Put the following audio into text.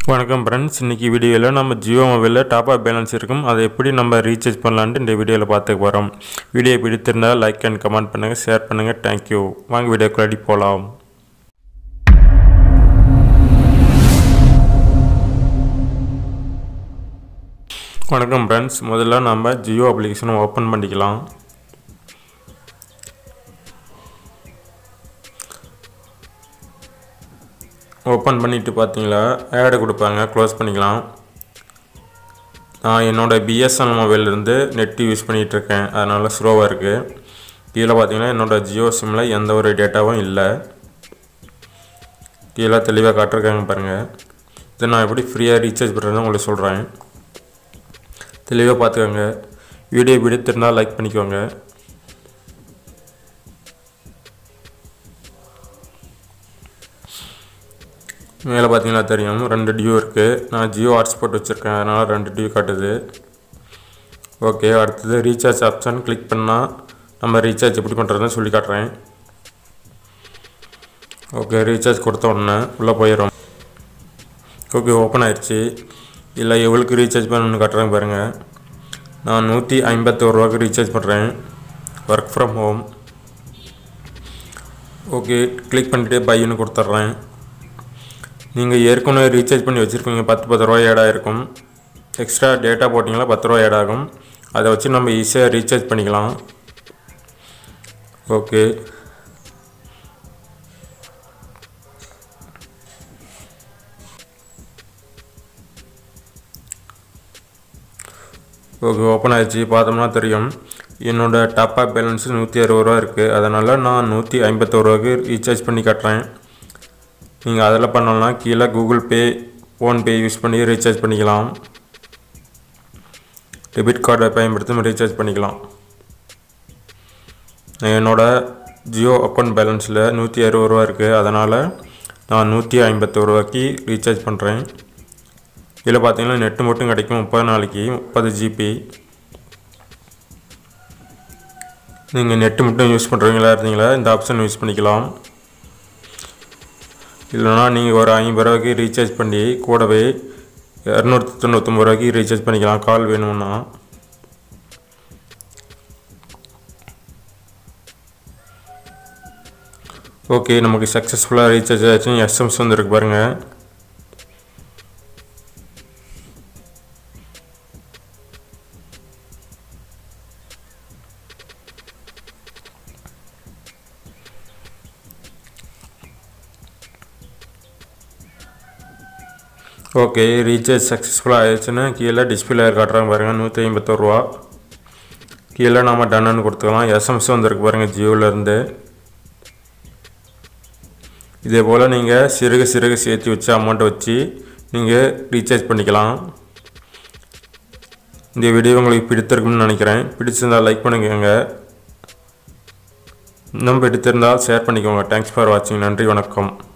வணக்கம் ஃப்ரெண்ட்ஸ் இன்றைக்கி வீடியோவில் நம்ம ஜியோ மொபைலில் டாப் அப் பேலன்ஸ் இருக்கும் அதை எப்படி நம்ம ரீசார்ஜ் பண்ணலான்ட்டு இந்த வீடியோவில் பார்த்துக்க போகிறோம் வீடியோ பிடித்திருந்தால் லைக் அண்ட் கமெண்ட் பண்ணுங்கள் ஷேர் பண்ணுங்கள் தேங்க்யூ வாங்க வீடியோக்குள்ளாடி போகலாம் வணக்கம் ஃப்ரெண்ட்ஸ் முதல்ல நம்ம ஜியோ அப்ளிகேஷனை ஓப்பன் பண்ணிக்கலாம் ஓப்பன் பண்ணிவிட்டு பார்த்தீங்களா ஆடு கொடுப்பாங்க க்ளோஸ் பண்ணிக்கலாம் நான் என்னோடய பிஎஸ்என்எல் மொபைல்லேருந்து நெட் யூஸ் பண்ணிகிட்ருக்கேன் அதனால் ஸ்லோவாக இருக்குது கீழே பார்த்தீங்கன்னா என்னோடய ஜியோ சிம்மில் எந்த ஒரு டேட்டாவும் இல்லை கீழே தெளிவாக காட்டிருக்காங்க பாருங்கள் இதை நான் எப்படி ஃப்ரீயாக ரீசார்ஜ் பண்ணுறதுன்னு உங்களுக்கு சொல்கிறேன் தெளிவாக பார்த்துக்கோங்க வீடியோ பிடித்திருந்தால் லைக் பண்ணிக்கோங்க மேலே பார்த்தீங்கன்னா தெரியும் ரெண்டு டியூ இருக்குது நான் ஜியோ ஹாட்ஸ்பாட் வச்சுருக்கேன் அதனால் ரெண்டு டியூ காட்டுது ஓகே அடுத்தது ரீசார்ஜ் ஆப்ஷன் கிளிக் பண்ணால் நம்ம ரீசார்ஜ் எப்படி பண்ணுறதுன்னு சொல்லி காட்டுறேன் ஓகே ரீசார்ஜ் கொடுத்த உடனே உள்ளே போயிடும் ஓகே ஓப்பன் ஆயிடுச்சு இல்லை எவ்வளோக்கு ரீசார்ஜ் பண்ணணும்னு காட்டுறேன் பாருங்கள் நான் நூற்றி ஐம்பத்தோரு ரூபாய்க்கு ரீசார்ஜ் பண்ணுறேன் work from home okay click பண்ணிவிட்டு பையன்னு கொடுத்துட்றேன் நீங்கள் ஏற்கனவே ரீசார்ஜ் பண்ணி வச்சுருப்பீங்க பத்து பத்து ரூபா ஏடாக இருக்கும் எக்ஸ்ட்ரா டேட்டா போட்டிங்களா பத்து ரூபா ஏட் ஆகும் அதை வச்சு நம்ம ஈஸியாக ரீசார்ஜ் பண்ணிக்கலாம் ஓகே ஓகே ஓப்பன் ஆயிடுச்சு பார்த்தோம்னா தெரியும் என்னோடய டாப் அப் பேலன்ஸ் நூற்றி அறுபது ரூபா இருக்குது அதனால் நான் நூற்றி ஐம்பத்தோரு ரூபாய்க்கு ரீசார்ஜ் பண்ணி கட்டுறேன் நீங்கள் அதில் பண்ணலன்னா கீழே கூகுள் பே ஃபோன்பே யூஸ் பண்ணி ரீசார்ஜ் பண்ணிக்கலாம் டெபிட் கார்டை பயன்படுத்தி ரீசார்ஜ் பண்ணிக்கலாம் என்னோடய ஜியோ அக்கௌண்ட் பேலன்ஸில் நூற்றி அறுபது ரூபா இருக்குது அதனால் நான் நூற்றி ஐம்பத்தோரு ரூபாய்க்கு ரீசார்ஜ் பண்ணுறேன் இதில் பார்த்தீங்கன்னா நெட்டு மட்டும் கிடைக்கும் முப்பது நாளைக்கு முப்பது ஜிபி நீங்கள் நெட்டு மட்டும் யூஸ் பண்ணுறவங்களா இருந்தீங்களா இந்த ஆப்ஷன் யூஸ் பண்ணிக்கலாம் இல்லைனா நீங்கள் ஒரு ஐம்பது ரூபாய்க்கு ரீசார்ஜ் பண்ணி கூடவே இரநூத்தி தொண்ணூற்றொம்பது ரூபாய்க்கு ரீசார்ஜ் பண்ணிக்கலாம் கால் வேணும்னா ஓகே நமக்கு சக்ஸஸ்ஃபுல்லாக ரீசார்ஜ் ஆச்சுன்னு எஸ்எம்எஸ் வந்துருக்கு பாருங்கள் ஓகே ரீசார்ஜ் சக்ஸஸ்ஃபுல்லாக ஆயிடுச்சுன்னா கீழே டிஸ்பிளே காட்டுறாங்க பாருங்கள் நூற்றி ஐம்பத்தோரு ரூபா கீழே நம்ம டன்னு கொடுத்துக்கலாம் எஸ்எம்எஸ் வந்திருக்கு பாருங்கள் ஜியோவிலேருந்து இதே போல் நீங்கள் சிறுக சிறுக சேர்த்து வச்சு அமௌண்ட்டை வச்சு நீங்கள் ரீசார்ஜ் பண்ணிக்கலாம் இந்த வீடியோ உங்களுக்கு பிடித்திருக்கும்னு நினைக்கிறேன் பிடிச்சிருந்தால் லைக் பண்ணுங்க இன்னும் பிடித்திருந்தால் ஷேர் பண்ணிக்கோங்க தேங்க்ஸ் ஃபார் வாட்சிங் நன்றி வணக்கம்